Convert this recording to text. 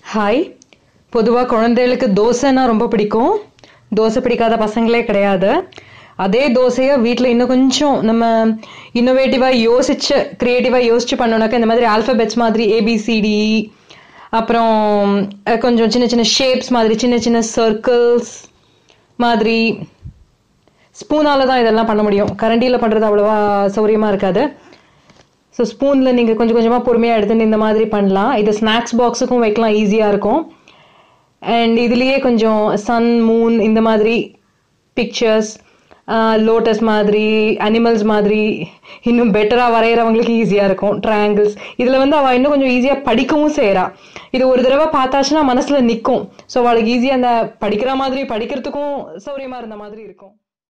hi பொதுவாக குழந்தைகளுக்கு தோசைன்னா ரொம்ப பிடிக்கும் தோசை பிடிக்காத பசங்களே கிடையாது அதே தோசையை வீட்டில் இன்னும் கொஞ்சம் நம்ம இன்னோவேட்டிவாக யோசிச்சு க்ரியேட்டிவாக யோசிச்சு பண்ணோம்னாக்கா இந்த மாதிரி ஆல்ஃபபெட்ஸ் மாதிரி ஏபிசிடி அப்புறம் அஹ், கொஞ்சம் சின்ன சின்ன ஷேப்ஸ் மாதிரி சின்ன சின்ன சர்க்கிள்ஸ் மாதிரி ஸ்பூனால தான் இதெல்லாம் பண்ண முடியும் கரண்டியில் பண்ணுறது அவ்வளோவா சௌரியமாக இருக்காது ஸோ ஸ்பூனில் நீங்கள் கொஞ்சம் கொஞ்சமாக பொறுமையாக எடுத்துட்டு இந்த மாதிரி பண்ணலாம் இது ஸ்நாக்ஸ் பாக்ஸுக்கும் வைக்கலாம் ஈஸியாக இருக்கும் அண்ட் இதுலேயே கொஞ்சம் சன் மூன் இந்த மாதிரி பிக்சர்ஸ் லோட்டஸ் மாதிரி அனிமல்ஸ் மாதிரி இன்னும் பெட்டராக வரைகிறவங்களுக்கு ஈஸியாக இருக்கும் ட்ரையாங்கிள்ஸ் இதில் வந்து அவள் இன்னும் கொஞ்சம் ஈஸியாக படிக்கவும் செய்கிறா இது ஒரு தடவை பார்த்தாச்சுன்னா மனசில் நிற்கும் ஸோ அவளுக்கு ஈஸியாக அந்த படிக்கிற மாதிரி படிக்கிறதுக்கும் சௌரியமாக இருந்த மாதிரி இருக்கும்